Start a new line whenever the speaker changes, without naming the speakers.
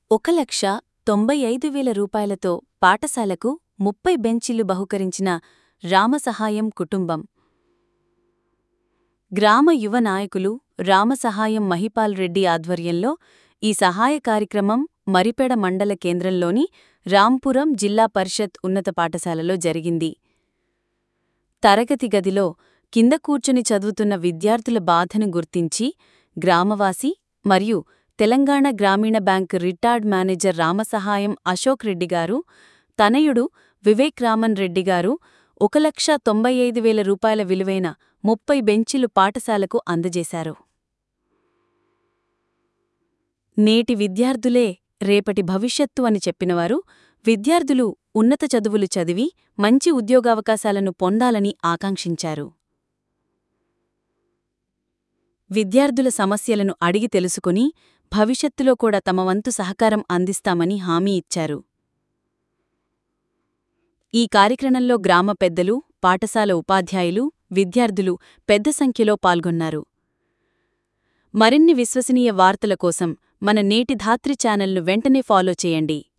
ఒక లక్ష తొంభై ఐదు వేల రూపాయలతో పాఠశాలకు ముప్పై బెంచీలు బహుకరించిన రామసహాయం కుటుంబం గ్రామ యువ నాయకులు రామసహాయం మహిపాల్ రెడ్డి ఆధ్వర్యంలో ఈ సహాయ కార్యక్రమం మరిపెడ మండల కేంద్రంలోని రాంపురం జిల్లా పరిషత్ ఉన్నత పాఠశాలలో జరిగింది తరగతి గదిలో కింద కూర్చుని చదువుతున్న విద్యార్థుల బాధను గుర్తించి గ్రామవాసి మరియు తెలంగాణ గ్రామీణ bank retired manager Ramasahayam Ashok రెడ్డిగారు తనయుడు వివేక్ రామన్ రెడ్డిగారు ఒక లక్ష తొంభై ఐదు వేల రూపాయల విలువైన ముప్పై బెంచీలు పాఠశాలకు అందజేశారు నేటి విద్యార్థులే రేపటి భవిష్యత్తు అని చెప్పినవారు విద్యార్థులు ఉన్నత చదువులు చదివి మంచి ఉద్యోగావకాశాలను పొందాలని ఆకాంక్షించారు విద్యార్థుల సమస్యలను అడిగి తెలుసుకుని భవిష్యత్తులో కూడా తమ వంతు సహకారం అందిస్తామని హామీ ఇచ్చారు ఈ కార్యక్రమంలో గ్రామ పెద్దలు పాఠశాల ఉపాధ్యాయులు విద్యార్థులు పెద్ద సంఖ్యలో పాల్గొన్నారు మరిన్ని విశ్వసనీయ వార్తల కోసం మన నేటి ధాత్రి ఛానల్ను వెంటనే ఫాలో చేయండి